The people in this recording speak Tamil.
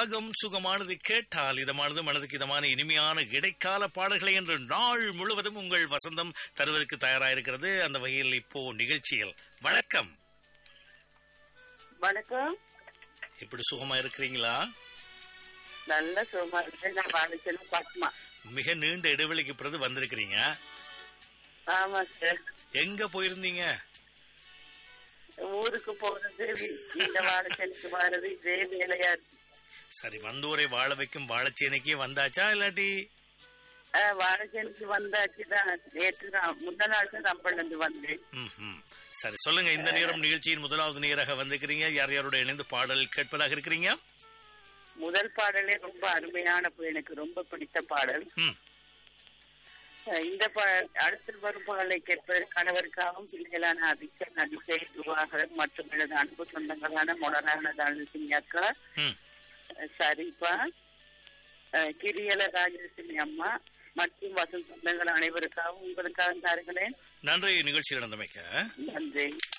ராகம் சுகமானது கேட்டால் இதமானது மனதுக்கு இதமான இனிமையான இடைக்கால பாடல்களை என்று நாள் முழுவதும் உங்கள் வசந்தம் தருவதற்கு தயாராயிருக்கிறது அந்த வகையில் இப்போ நிகழ்ச்சியில் வணக்கம் வணக்கம் இப்படி சுகமா இருக்கிறீங்களா நல்ல சுகமா இருக்கு நான் வாழ்க்கையில பத்மா மிக நீண்ட இடைவெளிக்கு பிறகு வந்திருக்கிறீங்க ஆமா சார் எங்க போயிருந்தீங்க ஊருக்கு போறது இந்த வாழ்க்கைக்கு வர்றது இதே வேலையா இருக்கு சரி வந்தோரை வாழ வைக்கும் வாழைச்சேனைக்கே வந்தாச்சா இல்லாட்டி வாழ்க்கைக்கு வந்தாச்சுதான் நேற்று தான் முந்த நாள் தான் நம்பர்ல இருந்து வந்தேன் ம், ம். சரி சொல்லுங்க இந்த நேரம் நிகழ்ச்சியின் முதலாவது நேராக வந்திருக்கிறீங்க யார் யாரோட இணைந்து பாடல் கேட்பதாக இருக்கிறீங்க முதல் பாடலே ரொம்ப அருமையான பா- எனக்கு ரொம்ப பிடித்த பாடல் ம் அஹ் இந்த பா அடுத்து வரும் பாடலை கேட்பது கணவருக்காகவும் பிள்ளைகளான அதிக நடிகை துவாகர் மற்றும் எனது அன்பு சொந்தங்களான மொடரான தானசிங் அக்கா ம் அஹ் சரிப்பா அஹ் கிரியல ராஜலட்சுமி அம்மா மற்றும் வசந்த் சொந்தங்கள் அனைவருக்காகவும் உங்களுக்காக தாருங்களேன் நன்றி நிகழ்ச்சி நடந்தமைக்க நன்றி